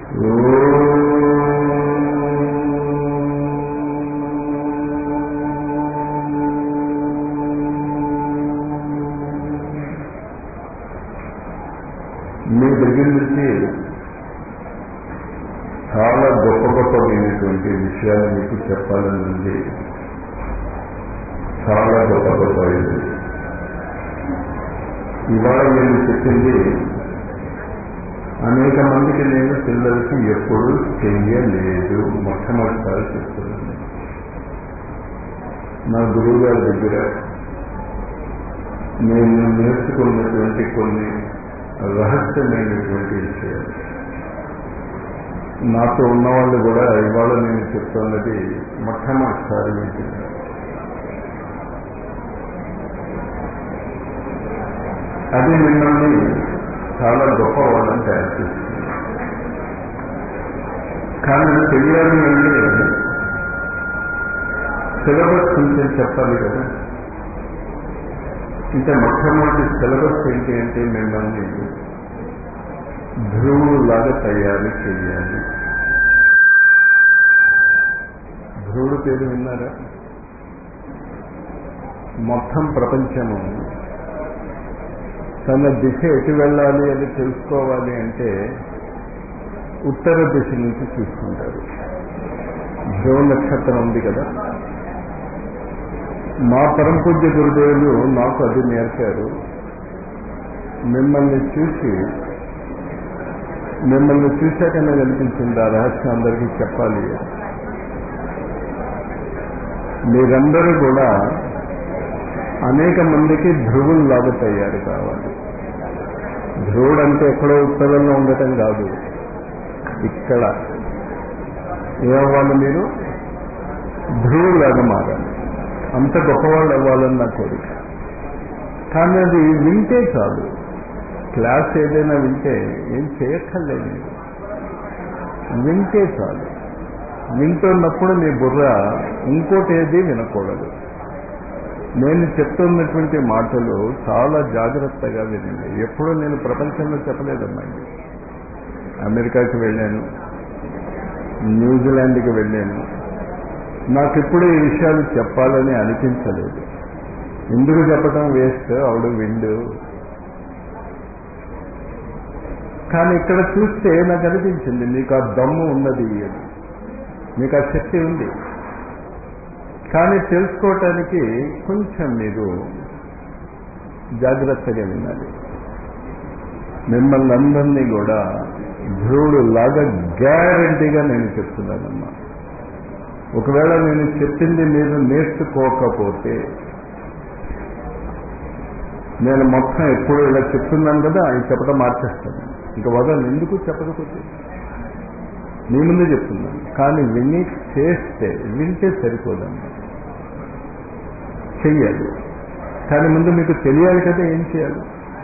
మీ దగ్గర నుంచి చాలా గొప్ప గొప్పమైనటువంటి విషయాలు మీకు చెప్పాలని ఉంది చాలా గొప్ప గొప్ప ఇది ఇవాళ నేను చెప్పింది అనేక మందికి నేను పిల్లలకి ఎప్పుడు చెయ్యలేదు మొట్టమొదటిసారి చెప్తున్నాను నా గురువు గారి దగ్గర నేను నేర్చుకున్నటువంటి కొన్ని రహస్యమైనటువంటి విషయాలు నాతో ఉన్నవాళ్ళు కూడా ఇవాళ నేను చెప్తున్నది మొట్టమొదటిసారి వింటున్నారు అది మిమ్మల్ని చాలా గొప్ప వాళ్ళని తయారు చేస్తుంది కానీ తెలియాలి అంటే సిలబస్ కొంచెం చెప్పాలి కదా ఇంకా మొట్టమొదటి సిలబస్ ఏంటి అంటే మిమ్మల్ని ధ్రువులాగా తయారు చేయాలి ధ్రువుడు పేరు విన్నారా మొత్తం ప్రపంచము తన దిశ ఎటు వెళ్ళాలి అని తెలుసుకోవాలి అంటే ఉత్తర దిశ నుంచి చూసుకుంటారు ధ్రువ నక్షత్రం ఉంది కదా మా పరంపూజ్య గురుదేవులు నాకు అది నేర్పారు మిమ్మల్ని చూసి మిమ్మల్ని చూశాక నాకు అనిపించింది ఆ రహస్యం అందరికీ చెప్పాలి మీరందరూ కూడా అనేక మందికి ధ్రువుల్లాగా తయారు కావాలి ధ్రువుడు అంటే ఎక్కడో ఉత్తరంలో ఉండటం కాదు ఇక్కడ ఏమవ్వాలి మీరు ధ్రువులాగా మారాలి అంత గొప్పవాళ్ళు అవ్వాలని నా కోరిక కానీ అది వింటే చాలు క్లాస్ ఏదైనా వింటే ఏం చేయక్కర్లేదు వింటే చాలు వింటున్నప్పుడు మీ బుర్ర ఇంకోటి ఏది వినకూడదు నేను చెప్తున్నటువంటి మాటలు చాలా జాగ్రత్తగా వినండి ఎప్పుడూ నేను ప్రపంచంలో చెప్పలేదమ్మాయి అమెరికాకి వెళ్ళాను న్యూజిలాండ్కి వెళ్ళాను నాకు ఇప్పుడు ఈ విషయాలు చెప్పాలని అనిపించలేదు ఎందుకు చెప్పడం వేస్ట్ ఆవిడ విండు కానీ ఇక్కడ చూస్తే నాకు అనిపించింది మీకు ఆ దమ్ము ఉన్నది అని మీకు ఆ శక్తి ఉంది కానీ తెలుసుకోవటానికి కొంచెం మీరు జాగ్రత్తగా వినాలి మిమ్మల్ని అందరినీ కూడా ధ్రువుడు లాగా గ్యారంటీగా నేను చెప్తున్నానమ్మా ఒకవేళ నేను చెప్పింది మీరు నేర్చుకోకపోతే నేను మొత్తం ఎప్పుడు ఇలా చెప్తున్నాను కదా అది చెప్పడం మార్చేస్తాను ఇంకా వదలను ఎందుకు చెప్పకపోతే నీ ముందే చెప్తున్నాను కానీ విని చేస్తే వింటే సరిపోదమ్మా చెయ్యాలి కానీ ముందు మీకు తెలియాలి కదా ఏం చేయాలి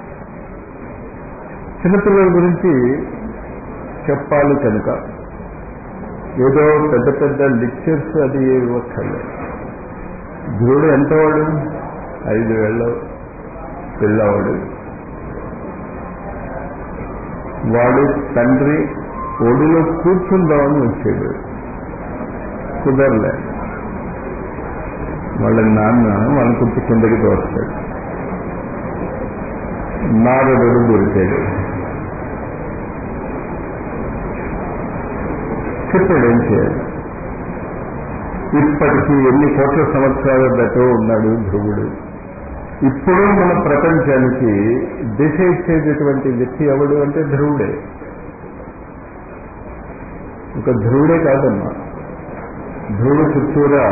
చిన్నపిల్లల గురించి చెప్పాలి కనుక ఏదో పెద్ద పెద్ద లెక్చర్స్ అది ఇవ్వక్కర్లేదు ధ్రువుడు ఎంతవాడు ఐదు వేళ్ళ పిల్లవాడు వాడు తండ్రి ఒడిలో కూర్చుందామని వచ్చాడు కుదరలే వాళ్ళ నాన్న వాళ్ళ కుర్చీ కిందకి తోస్తాడు నారదుడు దొరికాడు చెప్పాడు ఏం చేయాలి ఇప్పటికీ ఎన్ని కోట్ల సంవత్సరాల దటో ఉన్నాడు ధ్రువుడు ఇప్పుడు మన ప్రపంచానికి దిశ ఇచ్చేటటువంటి వ్యక్తి ఎవడు అంటే ధ్రువుడే ఒక ధ్రువుడే కాదమ్మా ధ్రువుడు చుట్టూరా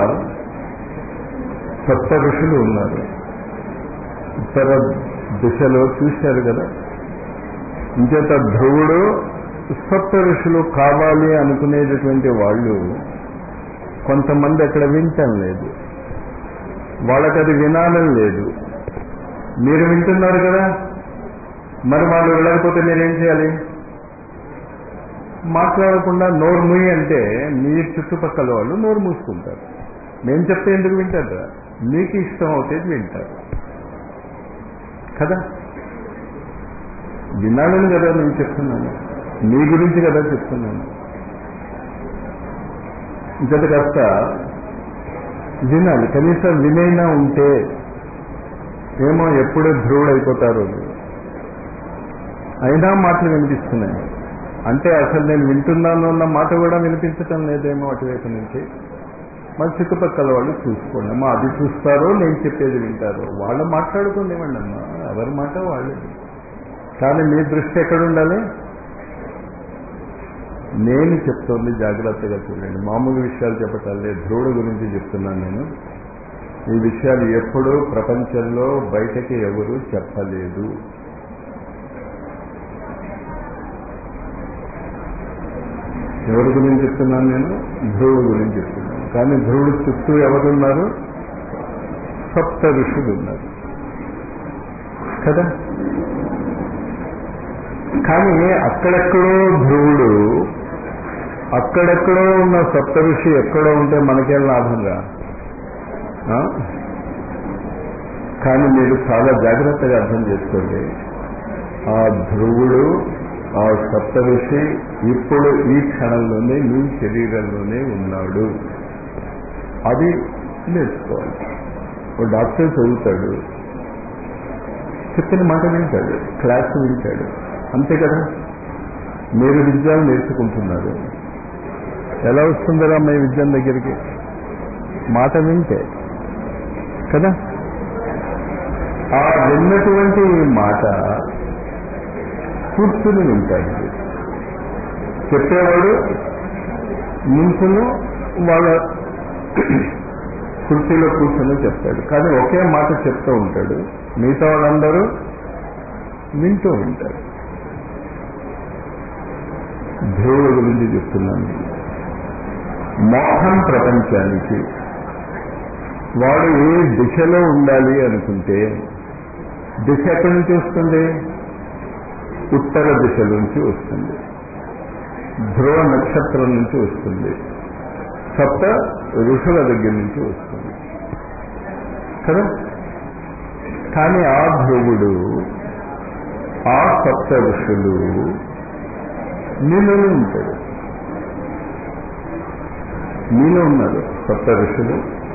సప్త ఋషులు ఉన్నారు ఉత్తర దిశలో చూశారు కదా ఇంచేత ధ్రువుడు సప్త ఋషులు కావాలి అనుకునేటటువంటి వాళ్ళు కొంతమంది అక్కడ వింటం లేదు వాళ్ళకి అది వినాలని లేదు మీరు వింటున్నారు కదా మరి వాళ్ళు వెళ్ళకపోతే మీరేం చేయాలి మాట్లాడకుండా నోరు మూయి అంటే మీ చుట్టుపక్కల వాళ్ళు నోరు మూసుకుంటారు మేము చెప్తే ఎందుకు వింటారు మీకు ఇష్టం అవుతే వింటారు కదా వినాలని కదా నేను చెప్తున్నాను మీ గురించి కదా చెప్తున్నాను ఇంకటి కాస్త వినాలి కనీసం వినైనా ఉంటే ఏమో ఎప్పుడు ధ్రువుడు అయిపోతారో అయినా మాటలు వినిపిస్తున్నాయి అంటే అసలు నేను వింటున్నాను అన్న మాట కూడా వినిపించటం లేదేమో అటువైపు నుంచి మరి చుట్టుపక్కల వాళ్ళు చూసుకోండి అమ్మా అది చూస్తారో నేను చెప్పేది వింటారో వాళ్ళు మాట్లాడుకోండి ఇవ్వండి అమ్మా ఎవరి మాట వాళ్ళు కానీ మీ దృష్టి ఎక్కడ ఉండాలి నేను చెప్తోంది జాగ్రత్తగా చూడండి మామూలు విషయాలు చెప్పటాలే ధ్రువుడు గురించి చెప్తున్నాను నేను ఈ విషయాలు ఎప్పుడూ ప్రపంచంలో బయటకి ఎవరు చెప్పలేదు ఎవరి గురించి చెప్తున్నాను నేను ధ్రువుడు గురించి చెప్తున్నాను కానీ ధ్రువుడు చుట్టూ ఎవరున్నారు సప్త ఋషులు ఉన్నారు కదా కానీ అక్కడెక్కడో ధ్రువుడు అక్కడెక్కడో ఉన్న సప్త ఋషి ఎక్కడో ఉంటే మనకేం లాభంగా ఆ? కానీ మీరు చాలా జాగ్రత్తగా అర్థం చేసుకోండి ఆ ధ్రువుడు ఆ సప్త ఋషి ఇప్పుడు ఈ క్షణంలోనే మీ శరీరంలోనే ఉన్నాడు అది నేర్చుకోవాలి ఓ డాక్టర్ చదువుతాడు చెప్పిన మాట వింటాడు క్లాస్ వింటాడు అంతే కదా మీరు విద్యను నేర్చుకుంటున్నారు ఎలా వస్తుందరా మీ విద్యం దగ్గరికి మాట వింటే కదా ఆ విన్నటువంటి మాట కూర్చుని వింటాడు చెప్పేవాడు నించును వాళ్ళ కుర్చీలో కూర్చొని చెప్తాడు కానీ ఒకే మాట చెప్తూ ఉంటాడు మిగతా వాళ్ళందరూ వింటూ ఉంటారు ధ్రువుడు గురించి చెప్తున్నాను మోహం ప్రపంచానికి వాడు ఏ దిశలో ఉండాలి అనుకుంటే దిశ ఎక్కడి నుంచి వస్తుంది ఉత్తర దిశలోంచి వస్తుంది ధ్రువ నక్షత్రం నుంచి వస్తుంది సప్త ఋషుల దగ్గర నుంచి వస్తుంది కదా కానీ ఆ ధ్రువుడు ఆ సప్త ఋషులు నీలోనే ఉంటాడు నీలో ఉన్నారు సప్త ఋషులు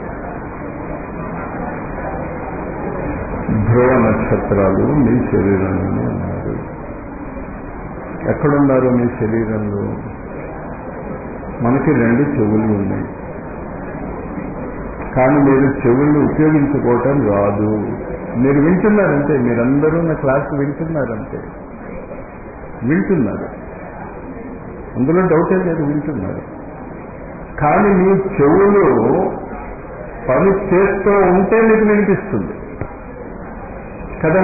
ధ్రువ నక్షత్రాలు మీ శరీరంలోనే ఉన్నారు ఎక్కడున్నారు మీ శరీరంలో మనకి రెండు చెవులు ఉన్నాయి కానీ మీరు చెవుల్ని ఉపయోగించుకోవటం రాదు మీరు వింటున్నారంటే మీరందరూ నా క్లాస్ వింటున్నారంటే వింటున్నారు అందులో డౌటే లేదు వింటున్నారు కానీ మీ చెవులు పని చేస్తూ ఉంటే మీకు వినిపిస్తుంది కదా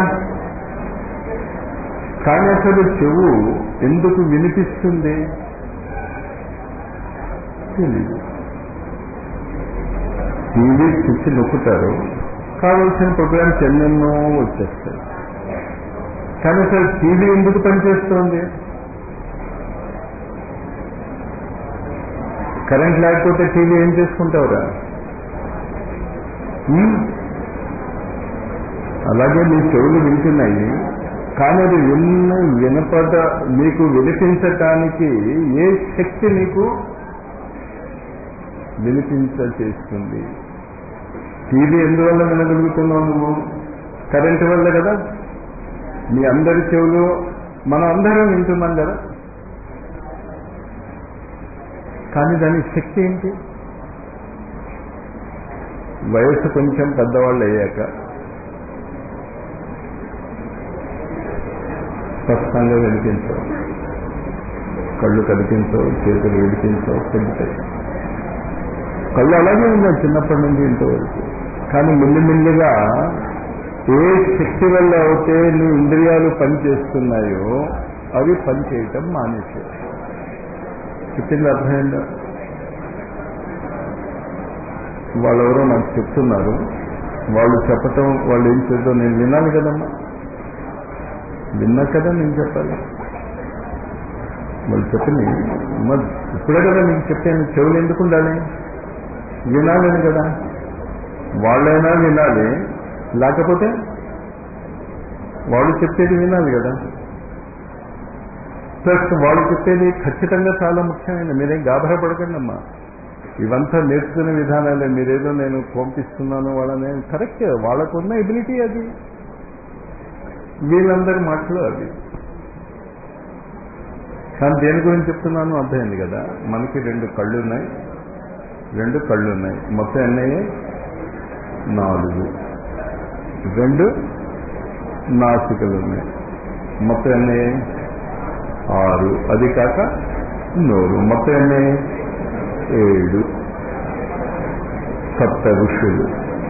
కానీ అసలు చెవు ఎందుకు వినిపిస్తుంది తెలీదు టీవీ స్విచ్ నొక్కుతారు కావలసిన ప్రోగ్రామ్స్ ఎన్నెన్నో వచ్చేస్తాయి కానీ అసలు టీవీ ఎందుకు పనిచేస్తోంది కరెంట్ లేకపోతే టీవీ ఏం చేసుకుంటావురా ఉమ్? అలాగే మీ చెవులు వింటున్నాయి కానీ అది విన్న వినపద మీకు వినిపించటానికి ఏ శక్తి నీకు వినిపించ చేస్తుంది టీవీ ఎందువల్ల వినగలుగుతున్నావు నువ్వు కరెంటు వల్ల కదా మీ అందరి చెవులు మనం అందరం వింటున్నాం కదా కానీ దాని శక్తి ఏంటి వయస్సు కొంచెం పెద్దవాళ్ళు అయ్యాక స్పష్టంగా వినిపించవు కళ్ళు కనిపించవు చేతులు విడిపించవు పెరుగుతాయి కళ్ళు అలాగే ఉన్నాయి చిన్నప్పటి నుంచి ఇంతవరకు కానీ మెల్లిమెల్లిగా ఏ శక్తి వల్ల అయితే నీ ఇంద్రియాలు పనిచేస్తున్నాయో అవి పనిచేయటం మానేసాయి చెప్పింది అర్థమైందా వాళ్ళెవరో నాకు చెప్తున్నారు వాళ్ళు చెప్పటం వాళ్ళు ఏం చేద్దాం నేను వినాలి కదమ్మా విన్నా కదా నేను చెప్పాలి వాళ్ళు చెప్పని మరి ఇప్పుడే కదా మీకు చెప్పాను చెవులు ఎందుకు ఉండాలి వినాలని కదా వాళ్ళైనా వినాలి లేకపోతే వాళ్ళు చెప్పేది వినాలి కదా ప్లస్ వాళ్ళు చెప్పేది ఖచ్చితంగా చాలా ముఖ్యమైన మీరేం గాబరా పడకండి అమ్మా ఇవంతా నేర్చుకునే విధానాలే మీరేదో నేను పంపిస్తున్నాను వాళ్ళని కరెక్ట్ వాళ్ళకున్న ఎబిలిటీ అది వీళ్ళందరి మాటలు అది కానీ దేని గురించి చెప్తున్నాను అర్థమైంది కదా మనకి రెండు కళ్ళు ఉన్నాయి రెండు కళ్ళు ఉన్నాయి మొత్తం ఎన్నయ్యి నాలుగు రెండు నాసికలు ఉన్నాయి మొత్తం ఎన్ని ఆరు అది కాక నోరు మొత్తం ఎన్ని ఏడు సప్త ఋషులు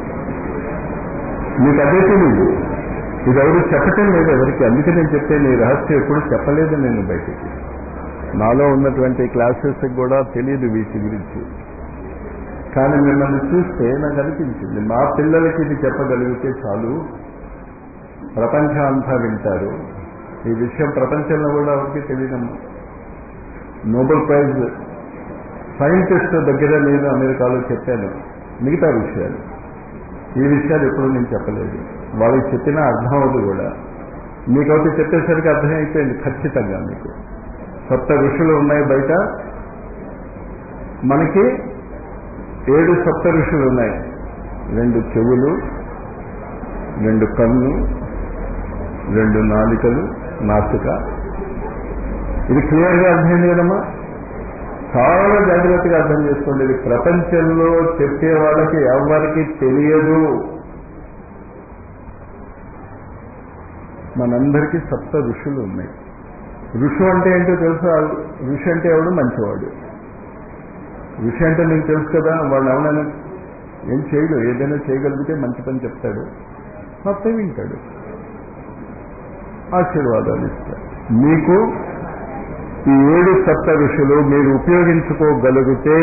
మీకు అదే తెలీదు ఇది ఎవరు చెప్పటం లేదు ఎవరికి అందుకే నేను చెప్పాను ఈ రహస్యం ఎప్పుడు చెప్పలేదు నేను బయటికి నాలో ఉన్నటువంటి క్లాసెస్ కూడా తెలియదు వీటి గురించి కానీ మిమ్మల్ని చూస్తే నాకు అనిపించింది మా పిల్లలకి ఇది చెప్పగలిగితే చాలు ప్రపంచం అంతా వింటారు ఈ విషయం ప్రపంచంలో కూడా ఎవరికి తెలియదమ్మా నోబెల్ ప్రైజ్ సైంటిస్ట్ దగ్గర నేను అమెరికాలో చెప్పాను మిగతా విషయాలు ఈ విషయాలు ఎప్పుడు నేను చెప్పలేదు వాళ్ళకి చెప్పినా అర్థం అవ్వదు కూడా మీకైతే చెప్పేసరికి అర్థమైపోయింది ఖచ్చితంగా మీకు సప్త ఋషులు ఉన్నాయి బయట మనకి ఏడు సప్త ఋషులు ఉన్నాయి రెండు చెవులు రెండు కన్ను రెండు నాలికలు నాసిక ఇది క్లియర్గా అర్థమైంది కదమ్మా చాలా జాగ్రత్తగా అర్థం చేసుకోండి ఇది ప్రపంచంలో చెప్పే వాళ్ళకి ఎవరికి తెలియదు మనందరికీ సప్త ఋషులు ఉన్నాయి ఋషు అంటే ఏంటో తెలుసా ఋషి అంటే ఎవడు మంచివాడు ఋషి అంటే నీకు తెలుసు కదా వాళ్ళు ఎవరైనా ఏం చేయడు ఏదైనా చేయగలిగితే మంచి పని చెప్తాడు మొత్తం వింటాడు ఆశీర్వాదాలు ఇస్తాడు మీకు ఈ ఏడు సప్త ఋషులు మీరు ఉపయోగించుకోగలిగితే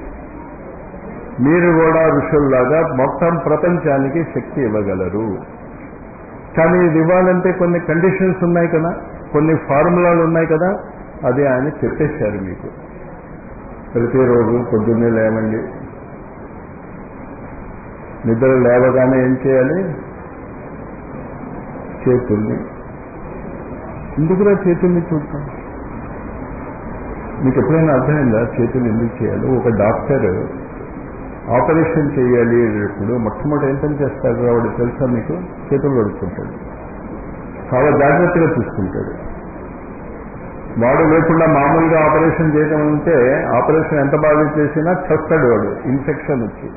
మీరు కూడా ఋషుల్లాగా మొత్తం ప్రపంచానికి శక్తి ఇవ్వగలరు కానీ ఇది ఇవ్వాలంటే కొన్ని కండిషన్స్ ఉన్నాయి కదా కొన్ని ఫార్ములాలు ఉన్నాయి కదా అది ఆయన చెప్పేశారు మీకు ప్రతిరోజు పొద్దున్నే లేవండి నిద్ర లేవగానే ఏం చేయాలి చేతుల్ని ఎందుకురా చేతుల్ని చూడటం మీకు ఎప్పుడైనా అర్థమైందా చేతులు ఎందుకు చేయాలి ఒక డాక్టర్ ఆపరేషన్ చేయాలి ఇప్పుడు మొట్టమొదటి ఏం పని చేస్తాడు వాడు తెలుసా మీకు చేతులు కడుక్కుంటాడు చాలా జాగ్రత్తగా చూసుకుంటాడు వాడు లేకుండా మామూలుగా ఆపరేషన్ చేయడం అంటే ఆపరేషన్ ఎంత బాగా చేసినా చస్తాడు వాడు ఇన్ఫెక్షన్ వచ్చి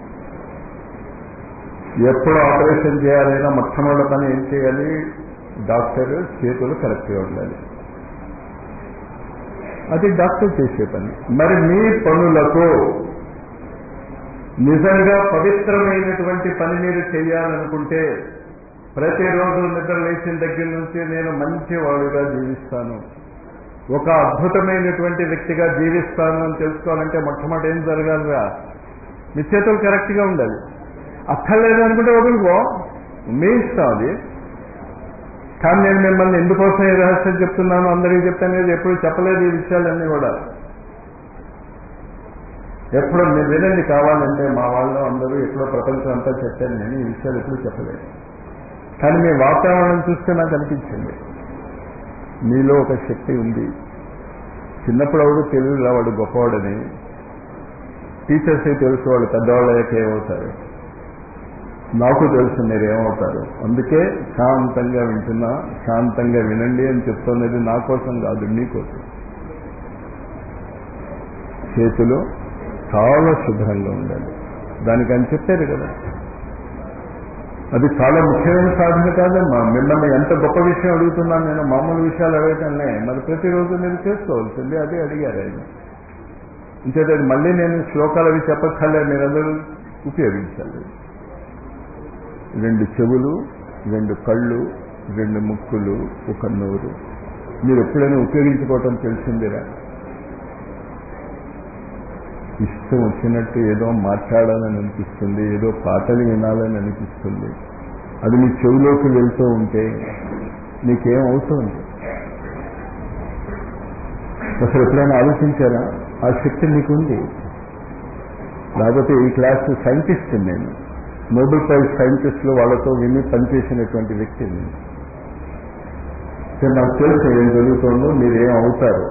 ఎప్పుడు ఆపరేషన్ చేయాలైనా మొట్టమొదటి పని ఏం చేయాలి డాక్టర్ చేతులు కరెక్ట్గా ఉండాలి అది డాక్టర్ చేసే పని మరి మీ పనులకు నిజంగా పవిత్రమైనటువంటి పని మీరు చేయాలనుకుంటే ప్రతిరోజు నిద్ర లేచిన దగ్గర నుంచి నేను మంచి వాడుగా జీవిస్తాను ఒక అద్భుతమైనటువంటి వ్యక్తిగా జీవిస్తాను అని తెలుసుకోవాలంటే మొట్టమొదటి ఏం జరగాలిరా మీ చేతులు కరెక్ట్గా ఉండాలి అక్కర్లేదు అనుకుంటే వదులుకో మీ ఇష్టం అది కానీ నేను మిమ్మల్ని ఎందుకోసం ఈ రహస్యం చెప్తున్నాను అందరికీ చెప్తాను కదా ఎప్పుడు చెప్పలేదు ఈ విషయాలన్నీ కూడా ఎప్పుడు మీరు వినండి కావాలంటే మా వాళ్ళు అందరూ ఎప్పుడో ప్రపంచం అంతా చెప్పాను నేను ఈ విషయాలు ఎప్పుడు చెప్పలేదు కానీ మీ వాతావరణం చూస్తే నాకు అనిపించింది మీలో ఒక శక్తి ఉంది చిన్నప్పుడు ఎవడు తెలుగులో వాడు గొప్పవాడని టీచర్స్ తెలుసు వాళ్ళు పెద్దవాళ్ళకి ఏమవుతారు నాకు తెలుసు మీరు ఏమవుతారు అందుకే శాంతంగా వింటున్నా శాంతంగా వినండి అని చెప్తున్నది నా కోసం కాదు మీకోసం చేతులు చాలా శుభ్రంగా ఉండాలి దానికి అని చెప్పారు కదా అది చాలా ముఖ్యమైన సాధన కాదమ్మా మిమ్మల్ని ఎంత గొప్ప విషయం అడుగుతున్నాను నేను మామూలు విషయాలు అడగటంలే మరి ప్రతిరోజు మీరు చేసుకోవాల్సింది అదే అడిగారు ఆయన ఇంకేది మళ్ళీ నేను శ్లోకాలు అవి చెప్పక్కర్లే మీరందరూ ఉపయోగించాలి రెండు చెవులు రెండు కళ్ళు రెండు ముక్కులు ఒక నోరు మీరు ఎప్పుడైనా ఉపయోగించుకోవటం తెలిసిందిరా ఇష్టం వచ్చినట్టు ఏదో మాట్లాడాలని అనిపిస్తుంది ఏదో పాటలు వినాలని అనిపిస్తుంది అది మీ చెవిలోకి వెళ్తూ ఉంటే నీకేం అవసరం అసలు ఎప్పుడైనా ఆలోచించారా ఆ శక్తి మీకుంది లేకపోతే ఈ క్లాస్ సైంటిస్ట్ నేను నోబెల్ ప్రైజ్ సైంటిస్టులు వాళ్ళతో విని పనిచేసినటువంటి వ్యక్తి నేను అంటే నాకు తెలుసు ఏం జరుగుతుందో మీరేం అవుతారు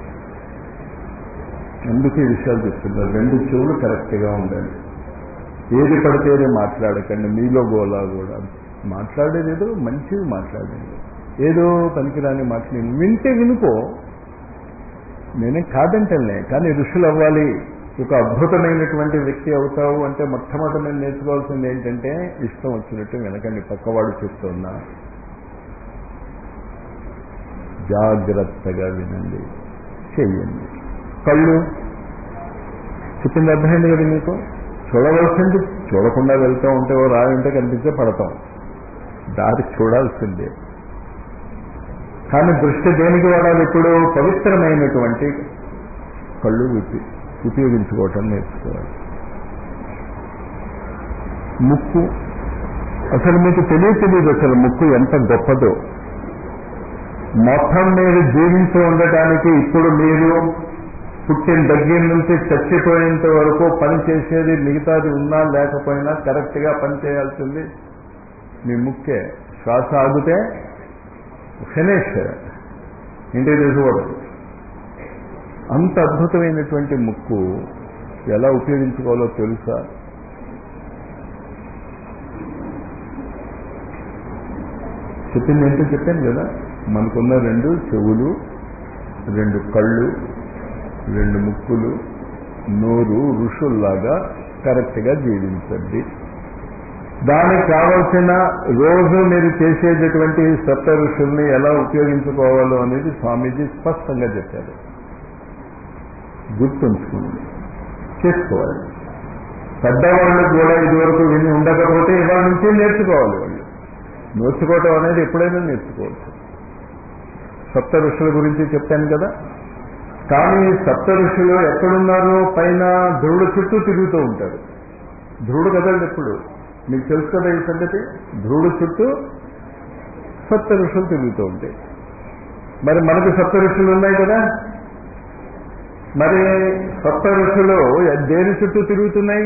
అందుకే ఈ విషయాలు చెప్తున్నారు రెండు చెవులు కరెక్ట్గా ఉండాలి ఏది పడితేనే మాట్లాడకండి మీలో గోలా కూడా మాట్లాడేది ఏదో మంచిది మాట్లాడండి ఏదో పనికిరాని మాట్లాడి వింటే వినుకో నేనే కాదంటలే కానీ ఋషులు అవ్వాలి ఒక అద్భుతమైనటువంటి వ్యక్తి అవుతావు అంటే మొట్టమొదటి నేను నేర్చుకోవాల్సింది ఏంటంటే ఇష్టం వచ్చినట్టు వెనకండి పక్కవాడు చెప్తున్నా జాగ్రత్తగా వినండి చెయ్యండి కళ్ళు చెప్పింది అర్థమైంది కదా మీకు చూడవలసింది చూడకుండా వెళ్తూ ఉంటే ఓ రాయి ఉంటే కనిపించే పడతాం దారి చూడాల్సిందే కానీ దృష్టి దేనికి వాడాలి ఇప్పుడు పవిత్రమైనటువంటి కళ్ళు ఉపి ఉపయోగించుకోవటం నేర్చుకోవాలి ముక్కు అసలు మీకు తెలియ తెలియదు అసలు ముక్కు ఎంత గొప్పదో మొత్తం మీరు జీవించి ఉండటానికి ఇప్పుడు మీరు పుట్టిన దగ్గర నుంచి చచ్చిపోయేంత వరకు పని చేసేది మిగతాది ఉన్నా లేకపోయినా కరెక్ట్గా పని చేయాల్సింది మీ ముక్కే శ్వాస ఆగితే ఫినిష్ ఇంటికి తీసుకోవడం అంత అద్భుతమైనటువంటి ముక్కు ఎలా ఉపయోగించుకోవాలో తెలుసా చెప్పింది ఏంటో చెప్పాను కదా మనకున్న రెండు చెవులు రెండు కళ్ళు రెండు ముక్కులు నోరు ఋషుల్లాగా కరెక్ట్గా జీవించండి దానికి కావలసిన రోజు మీరు చేసేటటువంటి సప్త ఋషుల్ని ఎలా ఉపయోగించుకోవాలో అనేది స్వామీజీ స్పష్టంగా చెప్పారు గుర్తుంచుకోండి చేసుకోవాలి పెద్దవాళ్ళు కూడా ఇదివరకు విని ఉండకపోతే ఇవాళ నుంచే నేర్చుకోవాలి వాళ్ళు నేర్చుకోవటం అనేది ఎప్పుడైనా నేర్చుకోవచ్చు సప్త ఋషుల గురించి చెప్పాను కదా కానీ సప్త ఋషులు ఎక్కడున్నారో పైన ధ్రువుడు చుట్టూ తిరుగుతూ ఉంటారు ధ్రువుడు కదండి ఎప్పుడు మీకు తెలుసు కదా ఈ సంగతి ధ్రువుడు చుట్టూ సప్త ఋషులు తిరుగుతూ ఉంటాయి మరి మనకు సప్త ఋషులు ఉన్నాయి కదా మరి సప్త ఋషులు దేని చుట్టూ తిరుగుతున్నాయి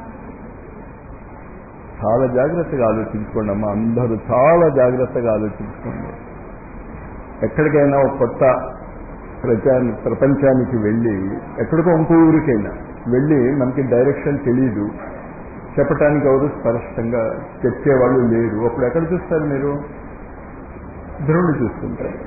చాలా జాగ్రత్తగా ఆలోచించుకోండి అమ్మా అందరూ చాలా జాగ్రత్తగా ఆలోచించుకోండి ఎక్కడికైనా ఒక కొత్త ప్రచాన్ని ప్రపంచానికి వెళ్ళి ఎక్కడికో ఇంకో ఊరికైనా వెళ్ళి మనకి డైరెక్షన్ తెలియదు చెప్పటానికి ఎవరు స్పష్టంగా చెప్పేవాళ్ళు లేరు అప్పుడు ఎక్కడ చూస్తారు మీరు ధ్రువుడు చూస్తుంటారు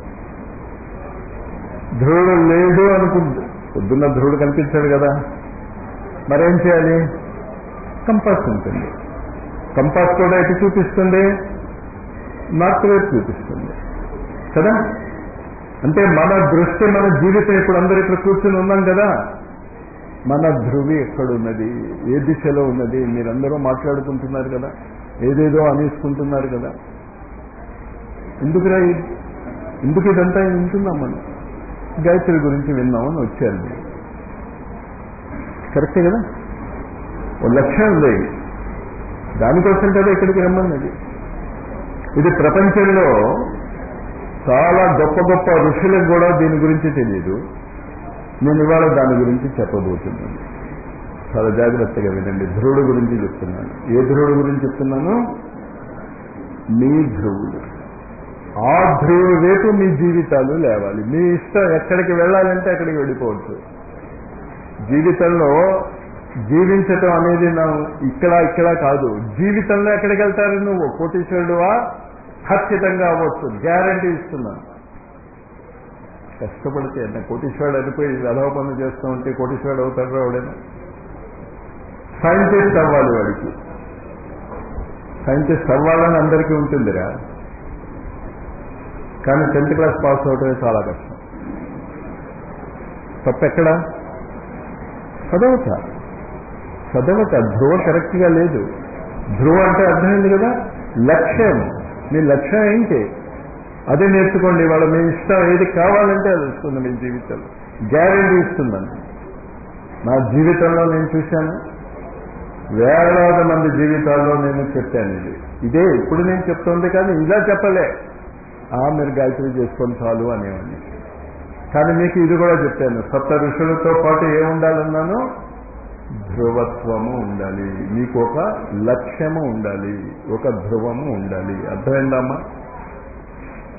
ధ్రువుడు లేదు అనుకుంటు పొద్దున్న ధ్రువుడు కనిపించాడు కదా మరేం చేయాలి కంపాస్ ఉంటుంది కంపాస్ కూడా ఎటు చూపిస్తుంది నార్త్ వైపు చూపిస్తుంది కదా అంటే మన దృష్టి మన జీవితం ఇప్పుడు అందరు ఇక్కడ కూర్చొని ఉన్నాం కదా మన ధృవి ఎక్కడున్నది ఏ దిశలో ఉన్నది మీరందరూ మాట్లాడుకుంటున్నారు కదా ఏదేదో అనేసుకుంటున్నారు కదా ఎందుకురా ఈ- ఎందుకు ఇదంతా వింటున్నాం మనం గాయత్రి గురించి విన్నామని వచ్చారు మీరు కరెక్టే కదా ఓ లక్ష్యం ఉంది దానికోసం కదా ఇక్కడికి రమ్మన్నది ఇది ప్రపంచంలో చాలా గొప్ప గొప్ప ఋషులకు కూడా దీని గురించి తెలియదు నేను ఇవాళ దాని గురించి చెప్పబోతున్నాను చాలా జాగ్రత్తగా వినండి ధ్రువుడు గురించి చెప్తున్నాను ఏ ధ్రువుడు గురించి చెప్తున్నాను మీ ధ్రువుడు ఆ ధ్రువుడు వైపు మీ జీవితాలు లేవాలి మీ ఇష్టం ఎక్కడికి వెళ్ళాలంటే అక్కడికి వెళ్ళిపోవచ్చు జీవితంలో జీవించటం అనేది నా ఇక్కడ ఇక్కడ కాదు జీవితంలో ఎక్కడికి వెళ్తారు నువ్వు కోటీశ్వరుడువా ఖచ్చితంగా అవ్వచ్చు గ్యారంటీ ఇస్తున్నాను కష్టపడితే నా కోటీశ్వరుడు అనిపోయి వెధవ పనులు చేస్తూ ఉంటే కోటీశ్వరుడు అవుతాడు ఎవడైనా సైంటిస్ట్ అవ్వాలి వాడికి సైంటిస్ట్ అవ్వాలని అందరికీ ఉంటుందిరా కానీ టెన్త్ క్లాస్ పాస్ అవటమే చాలా కష్టం తప్పెక్కడ చదవట చదవట ధ్రువ కరెక్ట్గా లేదు ధ్రువ అంటే అర్థమైంది కదా లక్ష్యం మీ లక్ష్యం ఏంటి అదే నేర్చుకోండి వాళ్ళ మీ ఇష్టం ఏది కావాలంటే అది వస్తుంది మీ జీవితంలో గ్యారంటీ ఇస్తున్నాను నా జీవితంలో నేను చూశాను వేలాది మంది జీవితాల్లో నేను చెప్పాను ఇది ఇదే ఇప్పుడు నేను చెప్తుంది కానీ ఇలా చెప్పలే ఆ మీరు గాయత్రి చేసుకొని చాలు అనేవాడిని కానీ మీకు ఇది కూడా చెప్పాను సప్త ఋషులతో పాటు ఏముండాలన్నాను ధ్రువత్వము ఉండాలి మీకు ఒక లక్ష్యము ఉండాలి ఒక ధ్రువము ఉండాలి అర్థమైందమ్మా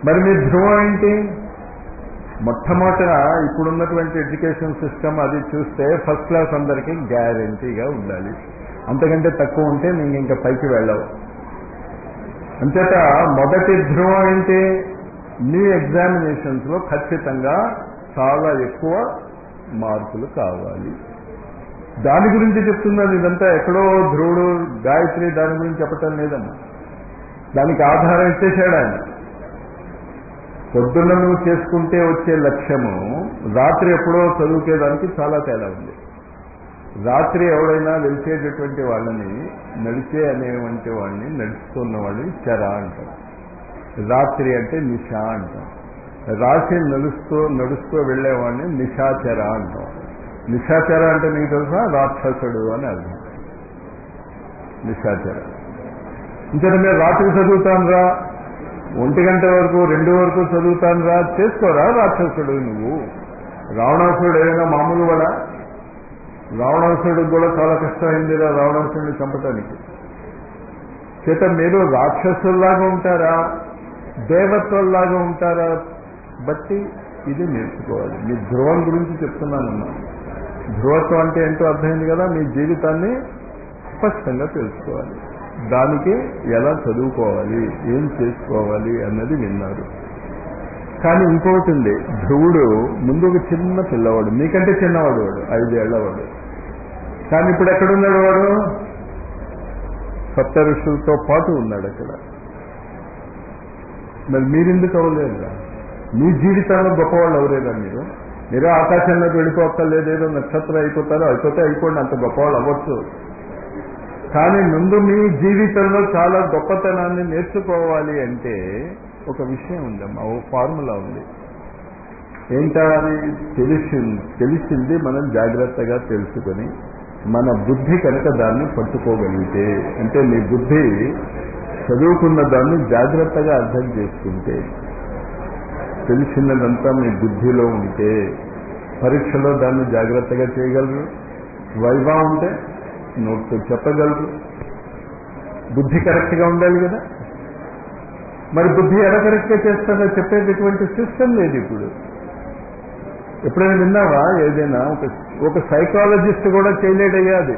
మరి మీ ధ్రువం ఏంటి మొట్టమొదట ఇప్పుడున్నటువంటి ఎడ్యుకేషన్ సిస్టమ్ అది చూస్తే ఫస్ట్ క్లాస్ అందరికీ గ్యారంటీగా ఉండాలి అంతకంటే తక్కువ ఉంటే నీకు ఇంకా పైకి వెళ్ళవు అంచేత మొదటి ధ్రువం ఏంటి మీ ఎగ్జామినేషన్స్ లో ఖచ్చితంగా చాలా ఎక్కువ మార్కులు కావాలి దాని గురించి చెప్తున్నాను ఇదంతా ఎక్కడో ధ్రువుడు గాయత్రి దాని గురించి చెప్పటం లేదమ్మా దానికి ఆధారం ఇచ్చేసాడు ఆయన పొద్దున్న నువ్వు చేసుకుంటే వచ్చే లక్ష్యము రాత్రి ఎప్పుడో చదువుకేదానికి చాలా తేడా ఉంది రాత్రి ఎవడైనా వెలిసేటటువంటి వాళ్ళని నడిచే అనేటువంటి వాడిని నడుస్తున్న వాడిని చర అంటాం రాత్రి అంటే నిషా అంటాం రాత్రి నడుస్తూ నడుస్తూ వెళ్ళేవాడిని నిశాచర అంటాం నిశాచర అంటే నీకు తెలుసా రాక్షసుడు అని అర్థం నిశాచర ఇంకా మీరు రాత్రి చదువుతాను రా ఒంటి గంట వరకు రెండు వరకు చదువుతాను రా చేసుకోరా రాక్షసుడు నువ్వు రావణాసుడు ఏదైనా మామూలు వాడా రావణాసుడికి కూడా చాలా కష్టమైందిరా రావణాసుడిని చంపటానికి చేత మీరు రాక్షసుల్లాగా ఉంటారా దేవతల్లాగా ఉంటారా బట్టి ఇది నేర్చుకోవాలి మీ ధ్రువం గురించి చెప్తున్నానమ్మా ధ్రువత్వం అంటే ఏంటో అర్థమైంది కదా మీ జీవితాన్ని స్పష్టంగా తెలుసుకోవాలి దానికి ఎలా చదువుకోవాలి ఏం చేసుకోవాలి అన్నది విన్నారు కానీ ఇంకొకటి ఉంది ధ్రువుడు ముందు ఒక చిన్న పిల్లవాడు మీకంటే చిన్నవాడు వాడు ఐదేళ్లవాడు కానీ ఇప్పుడు ఎక్కడున్నాడు వాడు సప్త ఋషులతో పాటు ఉన్నాడు అక్కడ మరి మీరెందుకు అవ్వలేదురా మీ జీవితంలో గొప్పవాళ్ళు అవలేదా మీరు మీరు ఆకాశంలోకి వెళ్ళిపోక్కర్లేదు ఏదో నక్షత్రం అయిపోతారో అయిపోతే అయిపోండి అంత గొప్పవాళ్ళు అవ్వచ్చు కానీ ముందు మీ జీవితంలో చాలా గొప్పతనాన్ని నేర్చుకోవాలి అంటే ఒక విషయం ఉందమ్మా ఓ ఫార్ములా ఉంది ఏంటది తెలిసి తెలిసింది మనం జాగ్రత్తగా తెలుసుకొని మన బుద్ధి కనుక దాన్ని పట్టుకోగలిగితే అంటే మీ బుద్ధి చదువుకున్న దాన్ని జాగ్రత్తగా అర్థం చేసుకుంటే తెలిసినదంతా మీ బుద్ధిలో ఉంటే పరీక్షలో దాన్ని జాగ్రత్తగా చేయగలరు వైవా ఉంటే నోట్తో చెప్పగలరు బుద్ధి కరెక్ట్గా ఉండాలి కదా మరి బుద్ధి ఎలా కరెక్ట్గా చేస్తుందో చెప్పేటటువంటి సిస్టమ్ లేదు ఇప్పుడు ఎప్పుడైనా విన్నావా ఏదైనా ఒక ఒక సైకాలజిస్ట్ కూడా చేయలేడయ్యా అది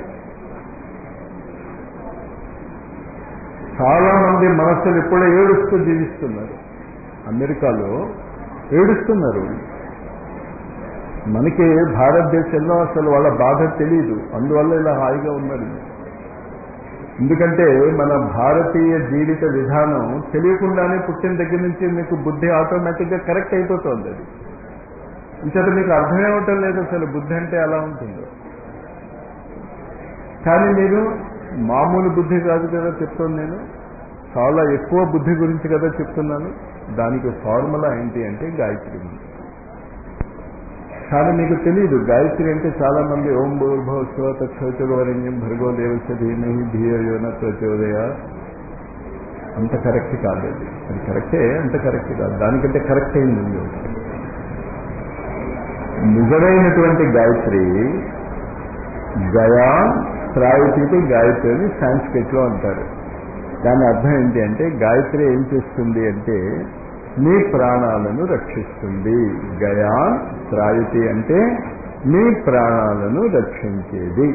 చాలా మంది మనస్సులు ఇప్పుడే ఏడుస్తూ జీవిస్తున్నారు అమెరికాలో ఏడుస్తున్నారు మనకి భారతదేశంలో అసలు వాళ్ళ బాధ తెలియదు అందువల్ల ఇలా హాయిగా ఉన్నారు ఎందుకంటే మన భారతీయ జీవిత విధానం తెలియకుండానే పుట్టిన దగ్గర నుంచి మీకు బుద్ధి ఆటోమేటిక్గా కరెక్ట్ అయిపోతుంది అది ఇంకట మీకు అర్థమేమవటం లేదు అసలు బుద్ధి అంటే ఎలా ఉంటుందో కానీ మీరు మామూలు బుద్ధి కాదు కదా చెప్తాను నేను చాలా ఎక్కువ బుద్ధి గురించి కదా చెప్తున్నాను దానికి ఫార్ములా ఏంటి అంటే గాయత్రి మంత్రం కానీ మీకు తెలియదు గాయత్రి అంటే చాలా మంది ఓం భూర్భవ శివతక్షోచగవరణ్యం భర్గో దేవస్య ధీమహి ధీయోన ప్రచోదయ అంత కరెక్ట్ కాదు అది అది కరెక్టే అంత కరెక్ట్ కాదు దానికంటే కరెక్ట్ అయింది ఉంది ఒకటి. నిజమైనటువంటి గాయత్రి గయా త్రాయితీకి గాయత్రి అని సాంస్క్రిట్ లో అంటారు దాని అర్థం ఏంటి అంటే గాయత్రి ఏం చేస్తుంది అంటే మీ ప్రాణాలను రక్షిస్తుంది గయా త్రాయితి అంటే మీ ప్రాణాలను రక్షించేది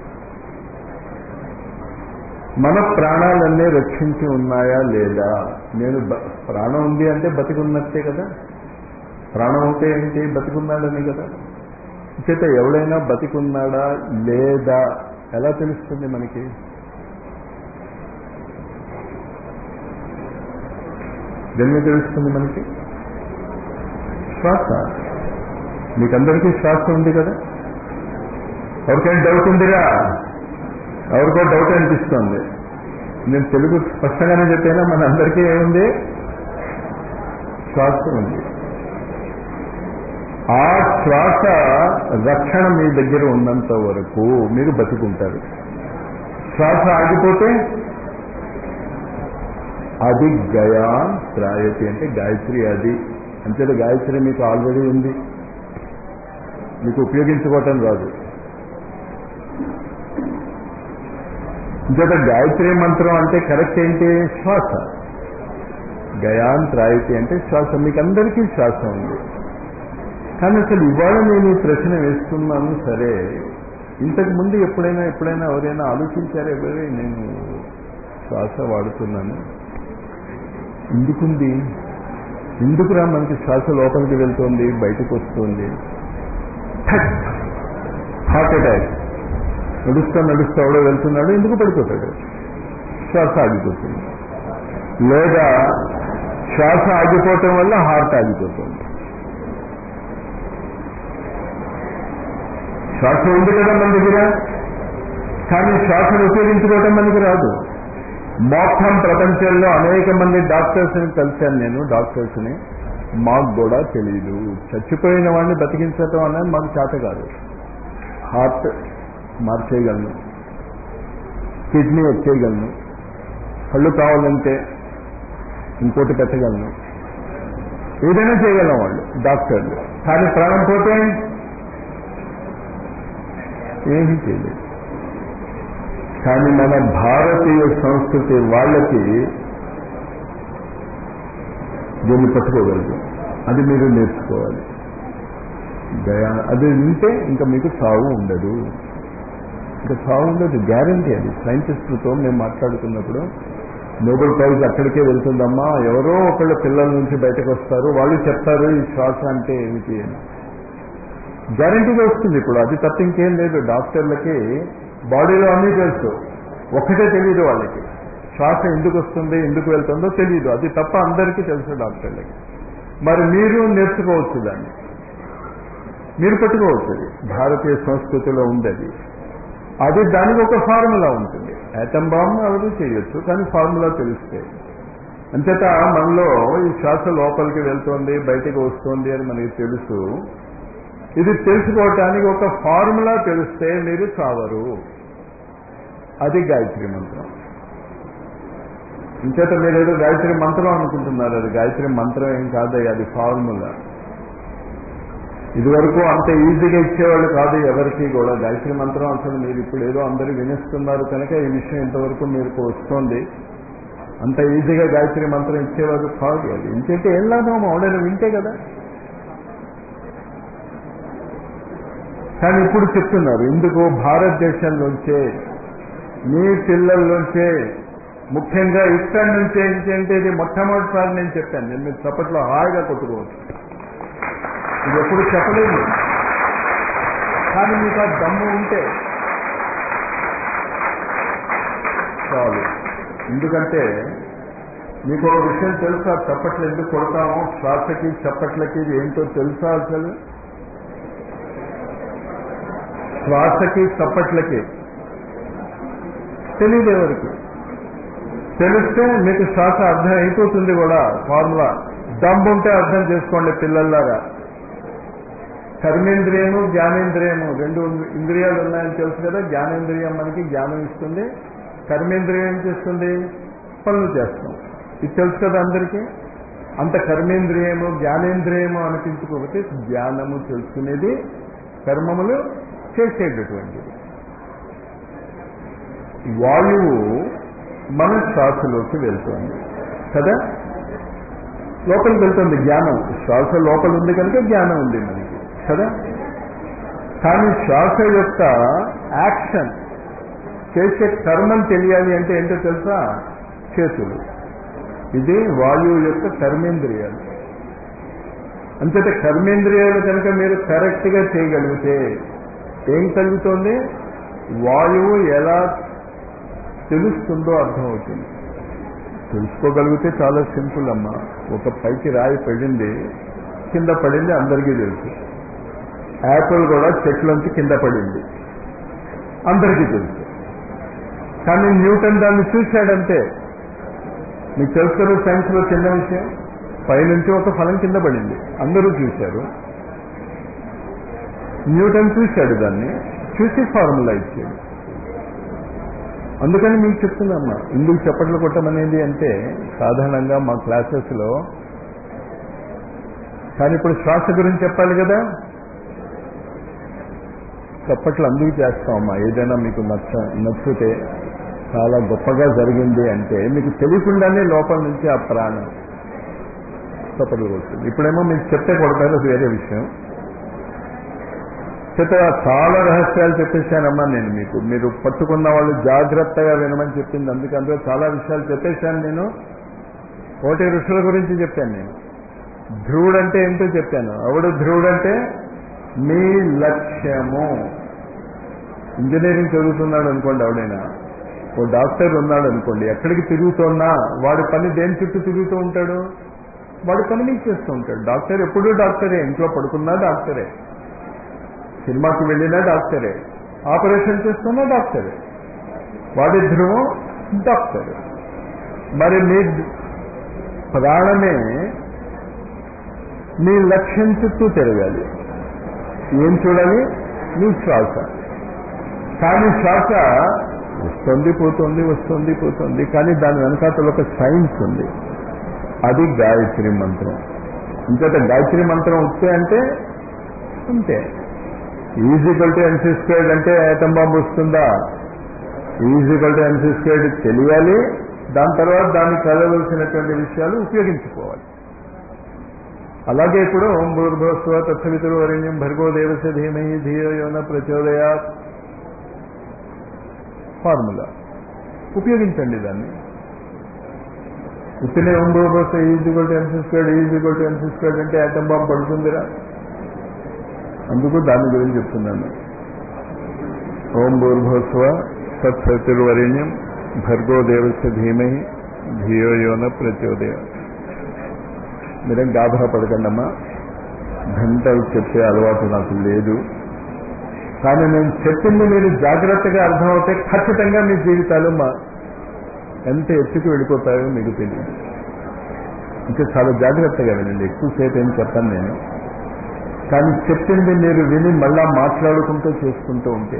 మన ప్రాణాలన్నీ రక్షించి ఉన్నాయా లేదా నేను బ- ప్రాణం ఉంది అంటే బతికున్నట్టే కదా ప్రాణం ఉంటే ఏంటి బతికున్నాడని కదా చేత ఎవడైనా బతికున్నాడా లేదా ఎలా తెలుస్తుంది మనకి దేని తెలుస్తుంది మనకి శ్వాస మీకందరికీ శ్వాస ఉంది కదా ఎవరికైనా డౌట్ ఉందిరా ఎవరికో డౌట్ అనిపిస్తుంది నేను తెలుగు స్పష్టంగానే చెప్పానా మన అందరికీ ఏముంది శ్వాస ఉంది ఆ శ్వాస రక్షణ మీ దగ్గర ఉన్నంత వరకు మీరు బతుకుంటారు శ్వాస ఆగిపోతే అది గయా త్రాయతి అంటే గాయత్రి అది అంతే గాయత్రి మీకు ఆల్రెడీ ఉంది మీకు ఉపయోగించుకోవటం రాదు ఇంకొక గాయత్రి మంత్రం అంటే కరెక్ట్ ఏంటి శ్వాస గయాన్ త్రాయితి అంటే శ్వాస మీకు అందరికీ శ్వాస ఉంది కానీ అసలు ఇవాళ నేను ఈ ప్రశ్న వేస్తున్నాను సరే ఇంతకు ముందు ఎప్పుడైనా ఎప్పుడైనా ఎవరైనా ఆలోచించారు ఎవరే నేను శ్వాస వాడుతున్నాను ఎందుకుంది ఎందుకురా మనకి శ్వాస లోపలికి వెళ్తోంది బయటకు వస్తుంది హార్ట్ అటాక్ నడుస్తా నడుస్తా ఎవడో వెళ్తున్నాడు ఎందుకు పడిపోతాడు శ్వాస ఆగిపోతుంది లేదా శ్వాస ఆగిపోవటం వల్ల హార్ట్ ఆగిపోతుంది శ్వాస ఉంది కదా మన దగ్గర కానీ శ్వాసను ఉపయోగించుకోవటం మనకి రాదు మొత్తం ప్రపంచంలో అనేక మంది డాక్టర్స్ని కలిశాను నేను డాక్టర్స్ని మాకు కూడా తెలియదు చచ్చిపోయిన వాడిని బతికించటం అనేది మాకు చేత కాదు హార్ట్ మార్చేయగలను కిడ్నీ వచ్చేయగలను కళ్ళు కావాలంటే ఇంకోటి పెట్టగలను ఏదైనా చేయగలం వాళ్ళు డాక్టర్లు కానీ ప్రాణం పోతే ఏమీ చేయలేదు కానీ మన భారతీయ సంస్కృతి వాళ్ళకి దీన్ని పట్టుకోగలదు అది మీరు నేర్చుకోవాలి దయా అది వింటే ఇంకా మీకు సావు ఉండదు ఇంకా సావు ఉండదు గ్యారంటీ అది సైంటిస్టులతో మేము మాట్లాడుకున్నప్పుడు నోబెల్ ప్రైజ్ అక్కడికే వెళ్తుందమ్మా ఎవరో ఒకళ్ళ పిల్లల నుంచి బయటకు వస్తారు వాళ్ళు చెప్తారు ఈ శ్వాస అంటే ఏమిటి అని గ్యారంటీగా వస్తుంది ఇప్పుడు అది తప్ప ఇంకేం లేదు డాక్టర్లకి బాడీలో అన్నీ తెలుసు ఒక్కటే తెలియదు వాళ్ళకి శ్వాస ఎందుకు వస్తుంది ఎందుకు వెళ్తుందో తెలియదు అది తప్ప అందరికీ తెలుసు డాక్టర్లకి మరి మీరు నేర్చుకోవచ్చు దాన్ని మీరు పెట్టుకోవచ్చు అది భారతీయ సంస్కృతిలో ఉంది అది అది దానికి ఒక ఫార్ములా ఉంటుంది యాటమ్ బాంబ్ ఎవరు చేయొచ్చు కానీ ఫార్ములా తెలిస్తే అంచేత మనలో ఈ శ్వాస లోపలికి వెళ్తోంది బయటకు వస్తుంది అని మనకి తెలుసు ఇది తెలుసుకోవటానికి ఒక ఫార్ములా తెలిస్తే మీరు చావరు అది గాయత్రి మంత్రం ఇంచేత మీరు ఏదో గాయత్రి మంత్రం అనుకుంటున్నారు అది గాయత్రి మంత్రం ఏం కాదయ్య అది ఫార్ములా ఇదివరకు అంత ఈజీగా ఇచ్చేవాళ్ళు కాదు ఎవరికి కూడా గాయత్రి మంత్రం అసలు మీరు ఇప్పుడు ఏదో అందరూ వినిస్తున్నారు కనుక ఈ విషయం ఇంతవరకు మీకు వస్తోంది అంత ఈజీగా గాయత్రి మంత్రం ఇచ్చేవారు కాదు అది ఇంకంటే ఏం లాభం ఆవిడైనా వింటే కదా కానీ ఇప్పుడు చెప్తున్నారు ఎందుకు భారతదేశంలోంచే మీ పిల్లల్లోంచే ముఖ్యంగా ఇక్కడి నుంచే ఏంటంటే ఇది మొట్టమొదటిసారి నేను చెప్పాను నేను మీరు చప్పట్లో హాయిగా కొట్టుకోవచ్చు ఇది ఎప్పుడు చెప్పలేదు కానీ మీకు ఆ దమ్ము ఉంటే చాలు ఎందుకంటే మీకు ఒక విషయం తెలుసా చప్పట్లు ఎందుకు కొడతామో శ్వాసకి చప్పట్లకి ఇది ఏంటో తెలుసా అసలు శ్వాసకి చప్పట్లకి తెలియదు ఎవరికి తెలిస్తే మీకు శ్వాస అర్థం అయిపోతుంది కూడా ఫార్ములా దమ్ము ఉంటే అర్థం చేసుకోండి పిల్లల్లారా కర్మేంద్రియము జ్ఞానేంద్రియము రెండు ఇంద్రియాలు ఉన్నాయని తెలుసు కదా జ్ఞానేంద్రియం మనకి జ్ఞానం ఇస్తుంది కర్మేంద్రియం ఏం చేస్తుంది పనులు చేస్తాం ఇది తెలుసు కదా అందరికీ అంత కర్మేంద్రియము జ్ఞానేంద్రియము అనిపించుకోకపోతే జ్ఞానము తెలుసుకునేది కర్మములు చేసేటటువంటిది వాయువు మన శ్వాసలోకి వెళ్తుంది కదా లోపలికి వెళ్తుంది జ్ఞానం శ్వాస లోపల ఉంది కనుక జ్ఞానం ఉంది మనకి కదా కానీ శ్వాస యొక్క యాక్షన్ చేసే కర్మం తెలియాలి అంటే ఏంటో తెలుసా చేతులు ఇది వాయువు యొక్క కర్మేంద్రియాలు అంతేత కర్మేంద్రియాలు కనుక మీరు కరెక్ట్గా చేయగలిగితే ఏం కలుగుతుంది వాయువు ఎలా తెలుస్తుందో అర్థమవుతుంది తెలుసుకోగలిగితే చాలా సింపుల్ అమ్మా ఒక పైకి రాయి పడింది కింద పడింది అందరికీ తెలుసు యాపిల్ కూడా చెట్లోంచి కింద పడింది అందరికీ తెలుసు కానీ న్యూటన్ దాన్ని చూశాడంతే మీకు తెలుసు కదా సైన్స్లో చిన్న విషయం పైనుంచి ఒక ఫలం కింద పడింది అందరూ చూశారు న్యూటన్ చూశాడు దాన్ని చూసి ఫార్ములా ఇచ్చాడు అందుకని మీకు చెప్తున్నామ్మా ఇందుకు చప్పట్లు కొట్టమనేది అంటే సాధారణంగా మా క్లాసెస్లో కానీ ఇప్పుడు శ్వాస గురించి చెప్పాలి కదా చప్పట్లు అందుకు చేస్తామమ్మా ఏదైనా మీకు నచ్చ నచ్చితే చాలా గొప్పగా జరిగింది అంటే మీకు తెలియకుండానే లోపల నుంచి ఆ ప్రాణం చప్పట్లు కొడుతుంది ఇప్పుడేమో మీకు చెప్తే కొడతారు అది వేరే విషయం చేత చాలా రహస్యాలు చెప్పేశానమ్మా నేను మీకు మీరు పట్టుకున్న వాళ్ళు జాగ్రత్తగా వినమని చెప్పింది అందుకే అందులో చాలా విషయాలు చెప్పేశాను నేను కోటి ఋషుల గురించి చెప్పాను నేను ధ్రువుడు అంటే ఏంటో చెప్పాను ఎవడు ధ్రువుడు అంటే మీ లక్ష్యము ఇంజనీరింగ్ చదువుతున్నాడు అనుకోండి ఎవడైనా ఓ డాక్టర్ ఉన్నాడు అనుకోండి ఎక్కడికి తిరుగుతున్నా వాడి పని దేని చుట్టూ తిరుగుతూ ఉంటాడు వాడి పని మీకు చేస్తూ ఉంటాడు డాక్టర్ ఎప్పుడూ డాక్టరే ఇంట్లో పడుకున్నా డాక్టరే సినిమాకి వెళ్ళినా డాక్టరే ఆపరేషన్ చేస్తున్నా డాక్టరే వాడి ధ్రువం డాక్టర్ మరి మీ ప్రాణమే మీ లక్ష్యం చుట్టూ తిరగాలి ఏం చూడాలి మీ శ్వాస కానీ శ్వాస వస్తుంది పోతుంది వస్తుంది పోతుంది కానీ దాని వెనకాతల ఒక సైన్స్ ఉంది అది గాయత్రి మంత్రం ఇంకట గాయత్రి మంత్రం వస్తే అంటే అంతే ఈజీకల్ టు ఎన్సీ స్క్వేర్డ్ అంటే ఐటమ్ బాంబు వస్తుందా ఈజీకల్ టు ఎన్సీ స్క్వేర్డ్ తెలియాలి దాని తర్వాత దాన్ని చదవలసినటువంటి విషయాలు ఉపయోగించుకోవాలి అలాగే ఇప్పుడు ఓం భూర్భోస్వ తత్సవితురు వరణ్యం భర్గో దేవస్య ధీమహి ధియో యోన ప్రచోదయాత్ ఫార్ములా ఉపయోగించండి దాన్ని ఉత్తినే ఓం భూర్భోస్వ E equal to MC squared E equal to MC squared అంటే ఐటమ్ బాంబ్ పడుతుందిరా అందుకు దాని గురించి చెప్తున్నాను ఓం భూర్భోస్వ తత్సవితుర్వరేణ్యం భర్గో దేవస్య ధీమహి ధియో యోన ప్రచోదయ మీరేం గాభరా పడకండమ్మా గంటలు చెప్పే అలవాటు నాకు లేదు కానీ నేను చెప్పింది మీరు జాగ్రత్తగా అర్థమవుతే ఖచ్చితంగా మీ జీవితాలు మా ఎంత ఎత్తుకు వెళ్ళిపోతాయో మీకు తెలియదు ఇంకా చాలా జాగ్రత్తగా వినండి ఎక్కువసేపు ఏం చెప్పాను నేను కానీ చెప్పింది మీరు విని మళ్ళా మాట్లాడుకుంటూ చేసుకుంటూ ఉంటే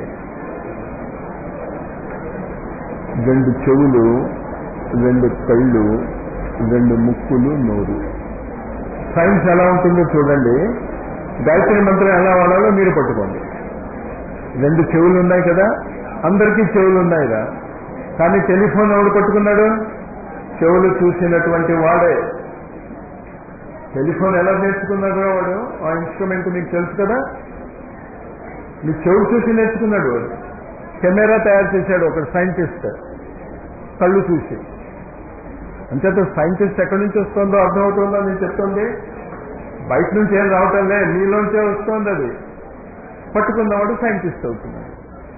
రెండు చెవులు రెండు కళ్ళు రెండు ముక్కులు నోరు సైన్స్ ఎలా ఉంటుందో చూడండి గాయత్రి మంత్రం ఎలా వాడాలో మీరు పట్టుకోండి రెండు చెవులు ఉన్నాయి కదా అందరికీ చెవులు ఉన్నాయిగా కానీ టెలిఫోన్ ఎవడు పట్టుకున్నాడు చెవులు చూసినటువంటి వాడే టెలిఫోన్ ఎలా నేర్చుకున్నాడు వాడు ఆ ఇన్స్ట్రుమెంట్ మీకు తెలుసు కదా మీ చెవులు చూసి నేర్చుకున్నాడు వాడు కెమెరా తయారు చేశాడు ఒక సైంటిస్ట్ కళ్ళు చూసి అంచేత సైంటిస్ట్ ఎక్కడి నుంచి వస్తుందో అర్థమవుతుందో నేను చెప్తుంది బయట నుంచి ఏం రావటం లే మీలోంచే వస్తుంది అది పట్టుకున్నవాడు సైంటిస్ట్ అవుతున్నాడు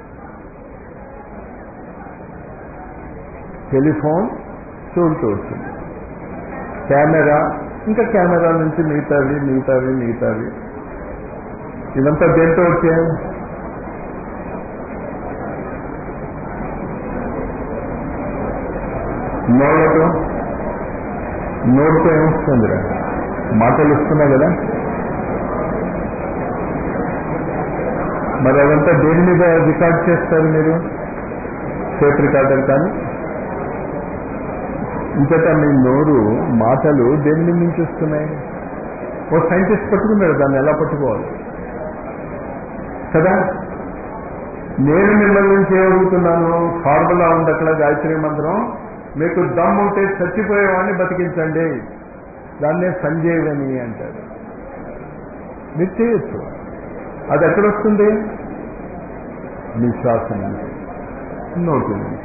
టెలిఫోన్ చూడుతూ వచ్చింది కెమెరా ఇంకా కెమెరా నుంచి మిగతావి మిగతావి మిగతావి ఇదంతా దేంతో వచ్చాయి నోళ్ళతో నోటితో ఏమొస్తుందిరా మాటలు వస్తున్నాయి కదా మరి అదంతా దేని మీద రికార్డ్ చేస్తారు మీరు టేప్ రికార్డర్ కానీ ఇంకట మీ నోరు మాటలు దేని మీద నుంచి వస్తున్నాయి ఓ సైంటిస్ట్ పట్టుకున్నాడు దాన్ని ఎలా పట్టుకోవాలి కదా నేను మిమ్మల్ని నుంచి ఏమడుగుతున్నాను ఫార్ములా ఉంది అక్కడ గాయత్రి మంత్రం మీకు దమ్ము ఉంటే చచ్చిపోయేవాడిని బతికించండి దాన్నే సంజీవని అంటారు మీరు చేయొచ్చు అది ఎక్కడొస్తుంది మీ శ్వాస నుంచి నోటి నుంచి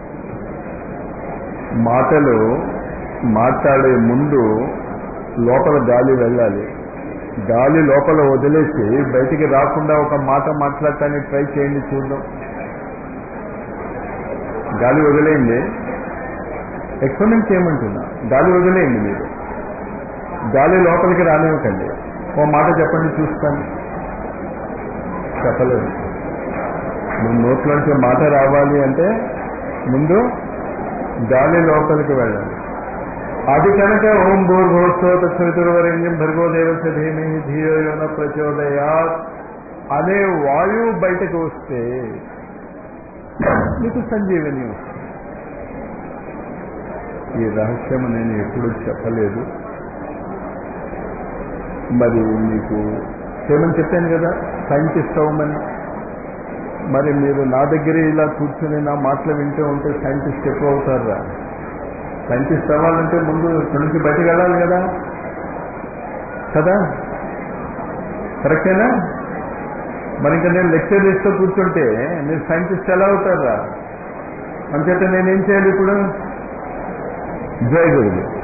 మాటలు మాట్లాడే ముందు లోపల గాలి వెళ్ళాలి గాలి లోపల వదిలేసి బయటికి రాకుండా ఒక మాట మాట్లాడటానికి ట్రై చేయండి చూద్దాం గాలి వదిలేయండి ఎక్స్పెరిమెంట్ చేయమంటున్నా గాలి వదిలేయండి మీరు గాలి లోపలికి రానివ్వకండి ఓ మాట చెప్పండి చూస్తాను చెప్పలేదు నువ్వు నోట్లోంచి మాట రావాలి అంటే ముందు గాలి లోపలికి వెళ్ళాలి అది కనుక ఓం భూర్భోత్సవ చతుర్వరేణ్యం భర్గోదేవస్య ధీమి ధియో యోన ప్రచోదయాత్ అనే వాయువు బయటకు వస్తే మీకు సంజీవని వస్తుంది ఈ రహస్యం నేను ఎప్పుడు చెప్పలేదు మరి మీకు చేయమని చెప్పాను కదా సైంటిస్ట్ అవ్వమని మరి మీరు నా దగ్గర ఇలా కూర్చుని నా మాటలు వింటూ ఉంటే సైంటిస్ట్ ఎక్కువ అవుతారా సైంటిస్ట్ అవ్వాలంటే ముందు ఇక్కడి నుంచి బయటకు వెళ్ళాలి కదా కదా కరెక్టేనా మరి ఇంకా నేను లెక్చర్ ఇస్తూ కూర్చుంటే మీరు సైంటిస్ట్ ఎలా అవుతారా అంచేత నేనేం చేయాలి ఇప్పుడు జై గురువు